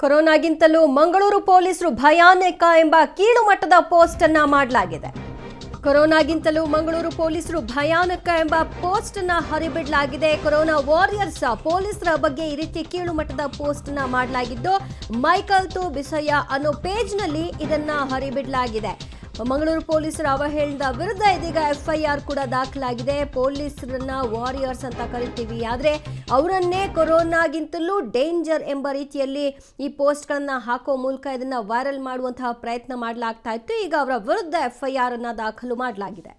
ಕೊರೋನಾಗಿಂತಲೂ ಮಂಗಳೂರು ಪೊಲೀಸರು ಭಯಾನಕ ಎಂಬ ಕೀಳು ಮಟ್ಟದ ಪೋಸ್ಟ್ ಅನ್ನ ಮಾಡಲಾಗಿದೆ ಕೊರೋನಾಗಿಂತಲೂ ಮಂಗಳೂರು ಪೊಲೀಸರು ಭಯಾನಕ ಎಂಬ ಪೋಸ್ಟ್ ಅನ್ನ ಹರಿಬಿಡಲಾಗಿದೆ ಕೊರೋನಾ ವಾರಿಯರ್ಸ್ ಪೊಲೀಸರ ಬಗ್ಗೆ ಈ ರೀತಿ ಕೀಳು ಮಟ್ಟದ ಪೋಸ್ಟ್ ಅನ್ನ ಮಾಡಲಾಗಿದ್ದು ಮೈಕಲ್ ತು ಬಿಸಯ್ಯ ಅನ್ನೋ ಪೇಜ್ನಲ್ಲಿ ಇದನ್ನ ಹರಿಬಿಡಲಾಗಿದೆ ಮಂಗಳೂರು ಪೊಲೀಸರ ಅವಹೇಳನದ ವಿರುದ್ಧ ಇದೀಗ ಎಫ್ಐಆರ್ ಕೂಡ ದಾಖಲಾಗಿದೆ ಪೊಲೀಸರನ್ನ ವಾರಿಯರ್ಸ್ ಅಂತ ಕರಿತೀವಿ ಆದರೆ ಅವರನ್ನೇ ಕೊರೋನಾಗಿಂತಲೂ ಡೇಂಜರ್ ಎಂಬ ರೀತಿಯಲ್ಲಿ ಈ ಪೋಸ್ಟ್ಗಳನ್ನ ಹಾಕೋ ಮೂಲಕ ಇದನ್ನ ವೈರಲ್ ಮಾಡುವಂತಹ ಪ್ರಯತ್ನ ಮಾಡಲಾಗ್ತಾ ಇತ್ತು ಈಗ ಅವರ ವಿರುದ್ಧ ಎಫ್ಐಆರ್ ಅನ್ನ ದಾಖಲು ಮಾಡಲಾಗಿದೆ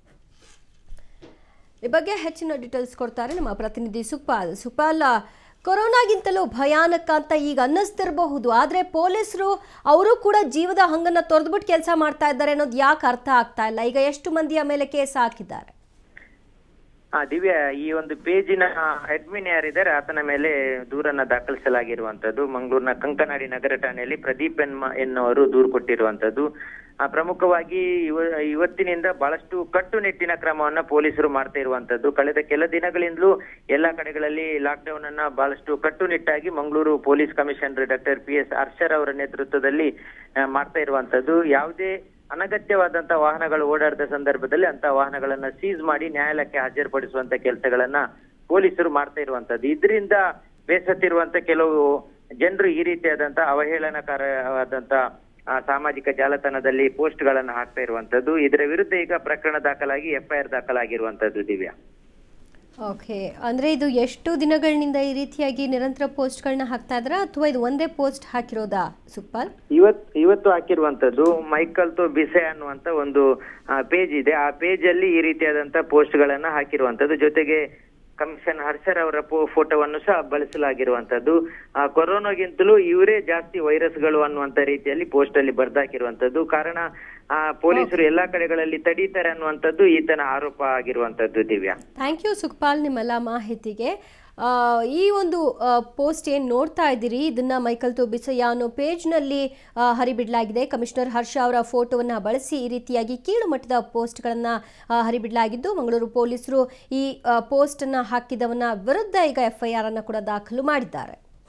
ಈ ಬಗ್ಗೆ ಹೆಚ್ಚಿನ ಡೀಟೇಲ್ಸ್ ಕೊಡ್ತಾರೆ ನಮ್ಮ ಪ್ರತಿನಿಧಿ ಸುಪಾಲ್ ಸುಪಾಲ್ ಕೊರೋನಾಗಿಂತಲೂ ಭಯಾನಕ ಅಂತ ಈಗ ಅನ್ನಿಸ್ತಿರಬಹುದು ಆದರೆ ಪೊಲೀಸರು ಅವರು ಕೂಡ ಜೀವದ ಹಂಗನ್ನ ತೊರೆದ್ಬಿಟ್ಟು ಕೆಲಸ ಮಾಡ್ತಾ ಇದ್ದಾರೆ ಅನ್ನೋದು ಯಾಕೆ ಅರ್ಥ ಆಗ್ತಾ ಇಲ್ಲ ಈಗ ಎಷ್ಟು ಮಂದಿಯ ಮೇಲೆ ಕೇಸ್ ಹಾಕಿದ್ದಾರೆ ಆ ದಿವ್ಯಾ ಈ ಒಂದು ಪೇಜಿನ ಅಡ್ಮಿನ್ ಯಾರಿದ್ದಾರೆ ಆತನ ಮೇಲೆ ದೂರನ್ನ ದಾಖಲಿಸಲಾಗಿರುವಂತದ್ದು ಮಂಗಳೂರಿನ ಕಂಕನಾಡಿ ನಗರ ಠಾಣೆಯಲ್ಲಿ ಪ್ರದೀಪ್ ಎನ್ಮ ಎನ್ನುವರು ದೂರು ಕೊಟ್ಟಿರುವಂತದ್ದು ಆ, ಪ್ರಮುಖವಾಗಿ ಇವ- ಇವತ್ತಿನಿಂದ ಬಹಳಷ್ಟು ಕಟ್ಟುನಿಟ್ಟಿನ ಕ್ರಮವನ್ನ ಪೊಲೀಸರು ಮಾಡ್ತಾ ಇರುವಂತದ್ದು ಕಳೆದ ಕೆಲ ದಿನಗಳಿಂದಲೂ ಎಲ್ಲಾ ಕಡೆಗಳಲ್ಲಿ ಲಾಕ್ ಡೌನ್ ಅನ್ನ ಬಹಳಷ್ಟು ಕಟ್ಟುನಿಟ್ಟಾಗಿ Mangaluru police commissioner doctor P S Harsha ಅವರ ನೇತೃತ್ವದಲ್ಲಿ ಆ, ಮಾಡ್ತಾ ಇರುವಂತದ್ದು ಯಾವುದೇ ಅನಗತ್ಯವಾದಂತ ವಾಹನಗಳು ಓಡಾಡಿದ ಸಂದರ್ಭದಲ್ಲಿ ಅಂತ ವಾಹನಗಳನ್ನ ಸೀಸ್ ಮಾಡಿ ನ್ಯಾಯಾಲಯಕ್ಕೆ ಹಾಜರುಪಡಿಸುವಂತ ಕೆಲಸಗಳನ್ನ ಪೊಲೀಸರು ಮಾಡ್ತಾ ಇರುವಂತದ್ದು ಇದರಿಂದ ಬೇಸತ್ತಿರುವಂತ ಕೆಲವು ಜನರು ಈ ರೀತಿಯಾದಂತ ಅವಹೇಳನಕಾರವಾದಂತ ಆ, ಸಾಮಾಜಿಕ ಜಾಲತಾಣದಲ್ಲಿ ಪೋಸ್ಟ್ ಗಳನ್ನ ಹಾಕ್ತಾ ಇರುವಂತದ್ದು ಇದರ ವಿರುದ್ಧ ಈಗ ಪ್ರಕರಣ ದಾಖಲಾಗಿ ಎಫ್ಐಆರ್ ದಾಖಲಾಗಿರುವಂತದ್ದು ದಿವ್ಯಾ ಓಕೆ ಅಂದ್ರೆ ಇದು ಎಷ್ಟು ದಿನಗಳಿಂದ ಈ ರೀತಿಯಾಗಿ ನಿರಂತರ ಪೋಸ್ಟ್ಗಳನ್ನ ಹಾಕ್ತಾ ಇದ್ರ ಅಥವಾ ಇದು ಒಂದೇ ಪೋಸ್ಟ್ ಹಾಕಿರೋದಾ ಸುಪಾಲ್ ಇವತ್ ಇವತ್ತು ಹಾಕಿರುವಂತದ್ದು ಮೈಕಲ್ ತೋ ಬಿಸೆ ಅನ್ನುವಂತ ಒಂದು ಪೇಜ್ ಇದೆ ಆ ಪೇಜ್ ಅಲ್ಲಿ ಈ ರೀತಿಯಾದಂತ ಪೋಸ್ಟ್ ಗಳನ್ನ ಹಾಕಿರುವಂತದ್ದು ಜೊತೆಗೆ ಕಮಿಷನ್ ಹರ್ಷರ್ ಅವರ ಫೋಟೋವನ್ನು ಸಹ ಬಳಸಲಾಗಿರುವಂತದ್ದು ಆ, ಕೊರೋನಾಗಿಂತಲೂ ಇವರೇ ಜಾಸ್ತಿ ವೈರಸ್ಗಳು ಅನ್ನುವಂತ ರೀತಿಯಲ್ಲಿ ಪೋಸ್ಟ್ ಅಲ್ಲಿ ಬರ್ದಾಕಿರುವಂತದ್ದು ಕಾರಣ ಆ, ಪೊಲೀಸರು ಎಲ್ಲಾ ಕಡೆಗಳಲ್ಲಿ ತಡೀತಾರೆ ಅನ್ನುವಂಥದ್ದು ಈತನ ಆರೋಪ ಆಗಿರುವಂತದ್ದು ದಿವ್ಯಾ ಥ್ಯಾಂಕ್ ಯು ಸುಖಪಾಲ್ ನಿಮ್ಮೆಲ್ಲ ಮಾಹಿತಿಗೆ ಆ, ಈ ಒಂದು ಪೋಸ್ಟ್ ಏನು ನೋಡ್ತಾ ಇದ್ದೀರಿ ಇದನ್ನ ಮೈಕಲ್ ತು ಬಿಸಯ್ಯ ಅನ್ನೋ ಪೇಜ್ನಲ್ಲಿ ಆ, ಹರಿಬಿಡಲಾಗಿದೆ ಕಮಿಷನರ್ ಹರ್ಷ ಅವರ ಫೋಟೋವನ್ನು ಬಳಸಿ ಈ ರೀತಿಯಾಗಿ ಕೀಳು ಮಟ್ಟದ ಪೋಸ್ಟ್ಗಳನ್ನು ಹರಿಬಿಡಲಾಗಿದ್ದು ಮಂಗಳೂರು ಪೊಲೀಸರು ಈ ಪೋಸ್ಟನ್ನು ಹಾಕಿದವನ ವಿರುದ್ಧ ಈಗ ಎಫ್ಐಆರ್ ಅನ್ನು ಕೂಡ ದಾಖಲು ಮಾಡಿದ್ದಾರೆ